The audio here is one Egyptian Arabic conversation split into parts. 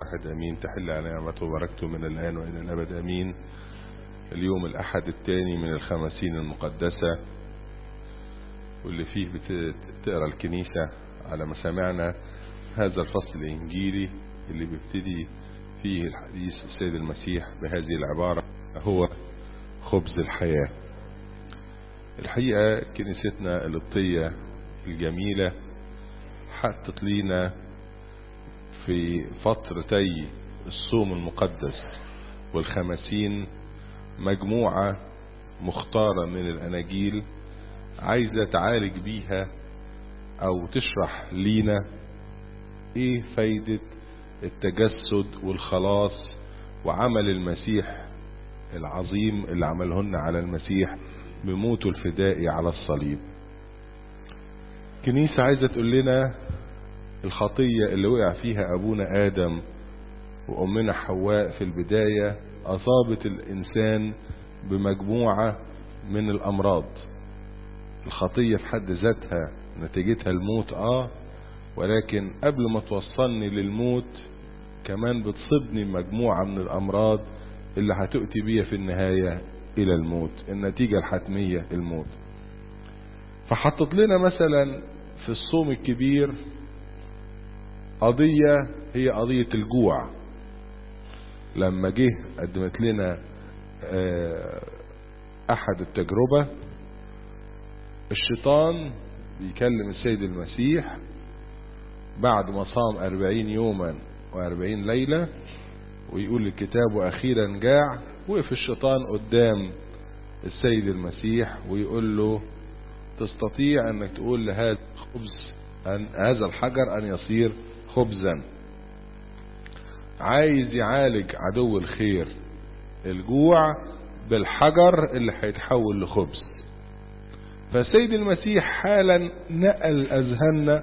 واحد أمين تحل على نعمته وبركته من الآن وإلى الأبد أمين اليوم الأحد الثاني من الخمسين المقدسة واللي فيه بتقرأ الكنيسة على مسامعنا هذا الفصل الإنجيلي اللي بيبتدي فيه الحديث السيد المسيح بهذه العبارة هو خبز الحياة الحقيقة كنيستنا القبطية الجميلة حطت لينا في فترتي الصوم المقدس والخمسين مجموعة مختارة من الأناجيل عايزة تعالج بيها أو تشرح لينا إيه فايدة التجسد والخلاص وعمل المسيح العظيم اللي عملهن على المسيح بموته الفدائي على الصليب كنيسة عايزة تقول لنا الخطية اللي وقع فيها أبونا آدم وأمنا حواء في البداية أصابت الإنسان بمجموعة من الأمراض الخطية في حد ذاتها نتيجتها الموت آه ولكن قبل ما توصلني للموت كمان بتصيبني مجموعة من الأمراض اللي هتؤتي بيها في النهاية إلى الموت النتيجة الحتمية الموت فحطت لنا مثلا في الصوم الكبير قضية هي قضية الجوع لما جه قدمت لنا أحد التجربة الشيطان بيكلم السيد المسيح بعد ما صام أربعين يوما وأربعين ليلة ويقول الكتاب وأخيرا جاع وقف الشيطان قدام السيد المسيح ويقول له تستطيع أنك تقول لهذا خبز أن هذا الحجر أن يصير خبزا عايز يعالج عدو الخير الجوع بالحجر اللي هيتحول لخبز فالسيد المسيح حالا نقل أذهاننا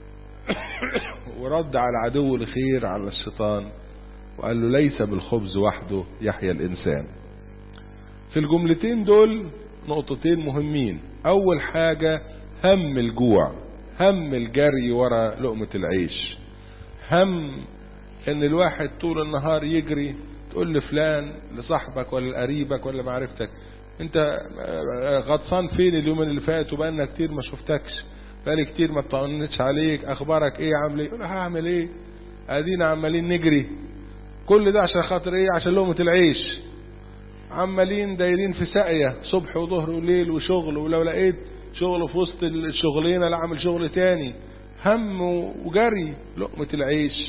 ورد على عدو الخير على الشيطان وقال له ليس بالخبز وحده يحيا الإنسان في الجملتين دول نقطتين مهمين أول حاجة هم الجوع هم الجري ورا لقمة العيش هم ان الواحد طول النهار يجري تقول لفلان لصاحبك ولا لقريبك ولا معرفتك انت غطسان فين اليومين اللي فاتوا بقالنا كتير ما شفتكش بقالي كتير ما اطمنتش عليك اخبارك ايه عامل ايه انا هعمل ايه ادينا عمالين نجري كل ده عشان خاطر ايه عشان لقمة العيش عمالين دايرين في ساقية صبح وظهر وليل وشغل ولو لقيت شغل في وسط الشغلين لا اعمل شغل تاني هم وجري لقمة العيش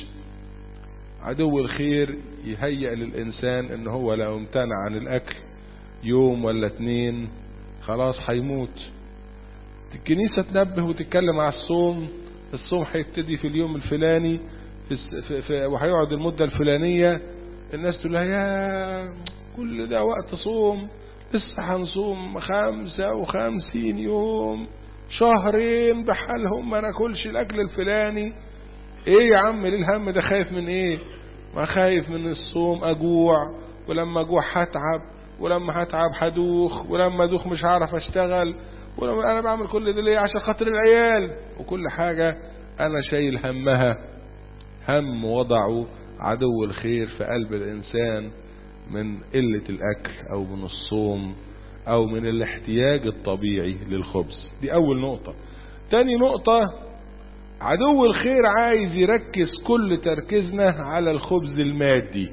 عدو الخير يهيئ للإنسان ان هو لو امتنع عن الأكل يوم ولا اتنين خلاص هيموت الكنيسة تنبه وتتكلم على الصوم الصوم هيبتدي في اليوم الفلاني في في في وهيقعد المدة الفلانية الناس تقول لها يا كل ده وقت صوم لسه هنصوم خمسة وخمسين يوم شهرين بحالهم ما ناكلش الاكل الفلاني ايه يا عم ليه الهم ده خايف من ايه ما خايف من الصوم اجوع ولما اجوع هتعب ولما هتعب هدوخ ولما ادوخ مش هعرف اشتغل ولما انا بعمل كل ده ليه عشان خاطر العيال وكل حاجة انا شايل همها هم وضعه عدو الخير في قلب الانسان من قلة الاكل او من الصوم او من الاحتياج الطبيعي للخبز دي اول نقطة تاني نقطة عدو الخير عايز يركز كل تركيزنا على الخبز المادي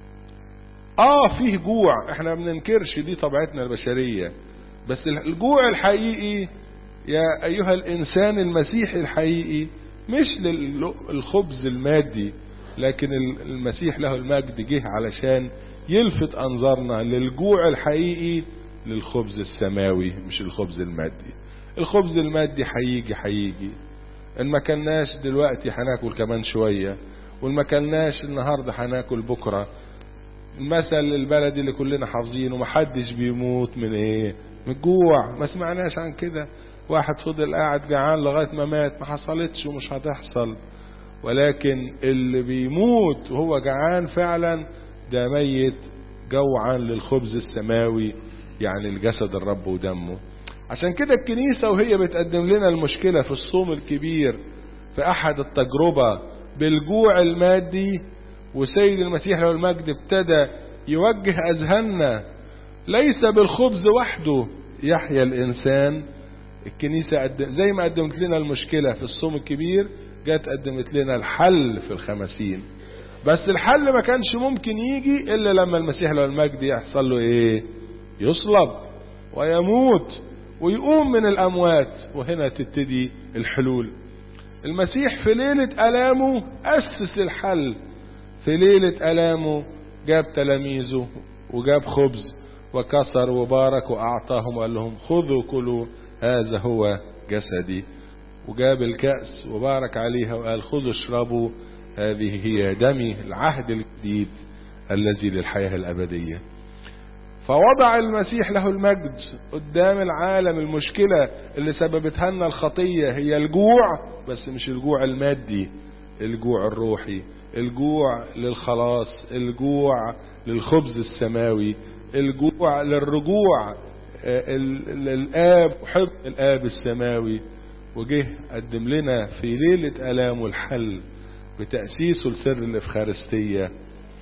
اه فيه جوع احنا ما بننكرش دي طبيعتنا البشرية بس الجوع الحقيقي يا ايها الانسان المسيحي الحقيقي مش للخبز المادي لكن المسيح له المجد جه علشان يلفت انظارنا للجوع الحقيقي للخبز السماوي مش الخبز المادي الخبز المادي هيجي هيجي ان ما كلناش دلوقتي هناكل كمان شوية وان ما كلناش النهاردة هناكل بكرة المثل البلدي اللي كلنا حافظينه محدش بيموت من ايه من الجوع ما سمعناش عن كده واحد فضل قاعد جعان لغاية ما مات ما حصلتش ومش هتحصل ولكن اللي بيموت وهو جعان فعلا ده ميت جوعا للخبز السماوي يعني الجسد الرب ودمه عشان كده الكنيسة وهي بتقدم لنا المشكلة في الصوم الكبير في أحد التجربة بالجوع المادي وسيد المسيح له المجد ابتدى يوجه أذهاننا ليس بالخبز وحده يحيا الإنسان الكنيسة قدم زي ما قدمت لنا المشكلة في الصوم الكبير جت قدمت لنا الحل في الخمسين بس الحل ما كانش ممكن يجي إلا لما المسيح له المجد يحصل له إيه يصلب ويموت ويقوم من الأموات وهنا تبتدي الحلول المسيح في ليلة ألامه أسس الحل في ليلة ألامه جاب تلاميذه وجاب خبز وكسر وبارك وأعطاهم وقال لهم خذوا كلوا هذا هو جسدي وجاب الكأس وبارك عليها وقال خذوا اشربوا هذه هي دمي العهد الجديد الذي للحياة الأبدية فوضع المسيح له المجد قدام العالم المشكلة اللي سببتها لنا الخطية هي الجوع بس مش الجوع المادي الجوع الروحي الجوع للخلاص الجوع للخبز السماوي الجوع للرجوع للآب وحب الآب السماوي وجه قدم لنا في ليلة ألامه الحل بتأسيسه لسر الإفخارستية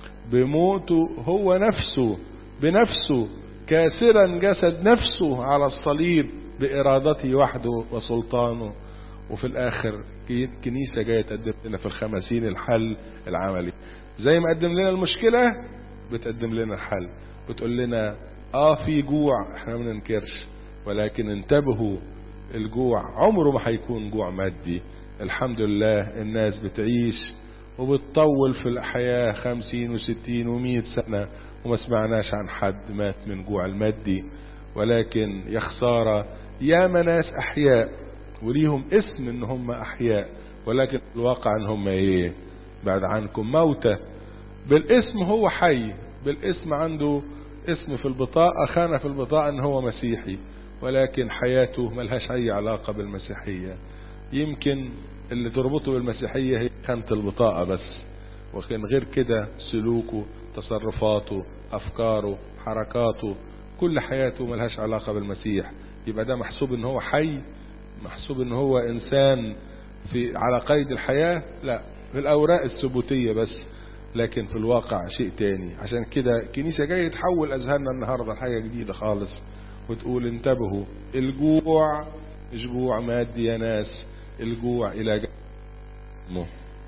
بموته هو نفسه بنفسه كاسرا جسد نفسه على الصليب بإرادته وحده وسلطانه وفي الآخر كنيسة جاية تقدم لنا في الخمسين الحل العملي زي ما قدم لنا المشكلة بتقدم لنا الحل بتقول لنا اه في جوع احنا ما ننكرش ولكن انتبهوا الجوع عمره ما هيكون جوع مادي الحمد لله الناس بتعيش وبتطول في الحياة خمسين وستين ومئة سنة وما سمعناش عن حد مات من جوع المادي ولكن يا خسارة ياما ناس أحياء وليهم اسم ان هم أحياء ولكن الواقع ان هم ايه بعد عنكم موتى بالاسم هو حي بالاسم عنده اسم في البطاقة خانة في البطاقة ان هو مسيحي ولكن حياته ملهاش اي علاقة بالمسيحية يمكن اللي تربطه بالمسيحية هي خانة البطاقة بس وكان غير كده سلوكه تصرفاته افكاره حركاته كل حياته ملهاش علاقة بالمسيح يبقى ده محسوب ان هو حي محسوب ان هو انسان في على قيد الحياة لا في الاوراق الثبوتية بس لكن في الواقع شيء تاني عشان كده الكنيسة جاية تحول اذهاننا النهاردة لحاجة جديدة خالص وتقول انتبهوا الجوع مش جوع مادي يا ناس الجوع الى دمه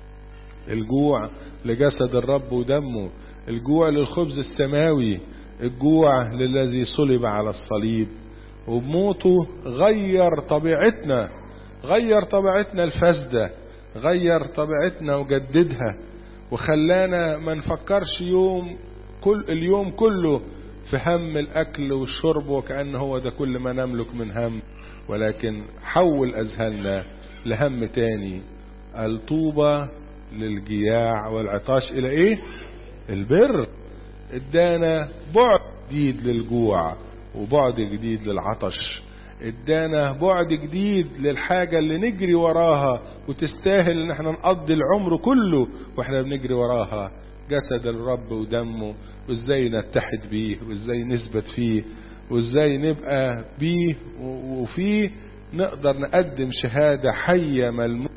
الجوع لجسد الرب ودمه الجوع للخبز السماوي الجوع للذي صلب على الصليب وبموته غير طبيعتنا غير طبيعتنا الفاسدة غير طبيعتنا وجددها وخلانا ما نفكرش يوم كل اليوم كله في هم الأكل والشرب وكأن هو ده كل ما نملك من هم ولكن حول أذهاننا لهم تاني الطوبة للجياع والعطاش إلى إيه البر ادانا بعد جديد للجوع وبعد جديد للعطش ادانا بعد جديد للحاجة اللي نجري وراها وتستاهل ان احنا نقضي العمر كله واحنا بنجري وراها جسد الرب ودمه وازاي نتحد بيه وازاي نثبت فيه وازاي نبقى بيه وفيه نقدر نقدم شهادة حية ملموسة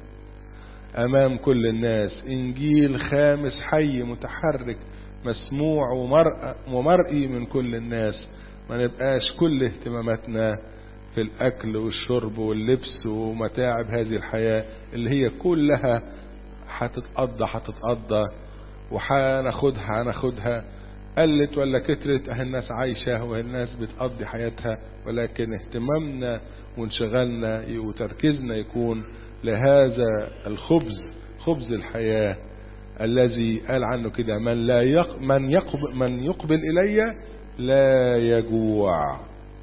امام كل الناس انجيل خامس حي متحرك مسموع ومرئي من كل الناس ما نبقاش كل اهتماماتنا في الاكل والشرب واللبس ومتاعب هذه الحياة اللي هي كلها هتتقضى هتتقضى وهناخدها هناخدها قلت ولا كترت اهي الناس عايشة وهي الناس بتقضي حياتها ولكن اهتمامنا وانشغالنا وتركيزنا يكون لهذا الخبز خبز الحياة الذي قال عنه كده من لا يق من يقبل من يقبل الي لا يجوع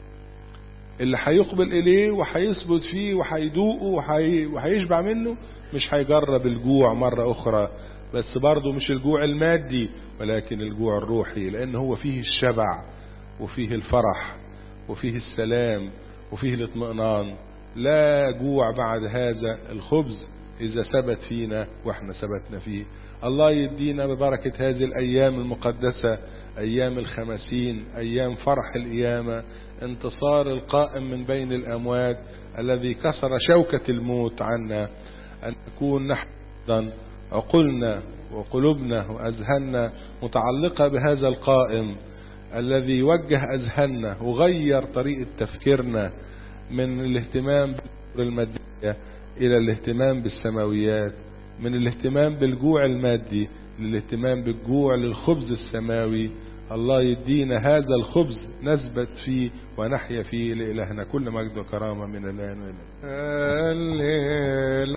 اللي هيقبل اليه وهيثبت فيه وهيدوقه وحي... وهيشبع منه مش هيجرب الجوع مرة اخرى بس برضه مش الجوع المادي ولكن الجوع الروحي لان هو فيه الشبع وفيه الفرح وفيه السلام وفيه الاطمئنان لا جوع بعد هذا الخبز اذا ثبت فينا واحنا ثبتنا فيه الله يدينا ببركة هذه الايام المقدسة ايام الخمسين ايام فرح القيامة انتصار القائم من بين الاموات الذي كسر شوكة الموت عنا ان نكون نحن عقولنا وقلوبنا وأذهاننا متعلقة بهذا القائم الذي وجه أذهاننا وغير طريقة تفكيرنا من الاهتمام بالأمور المادية إلى الاهتمام بالسماويات من الاهتمام بالجوع المادي للاهتمام بالجوع للخبز السماوي الله يدينا هذا الخبز نثبت فيه ونحيا فيه لإلهنا كل مجد وكرامة من الآن وإلى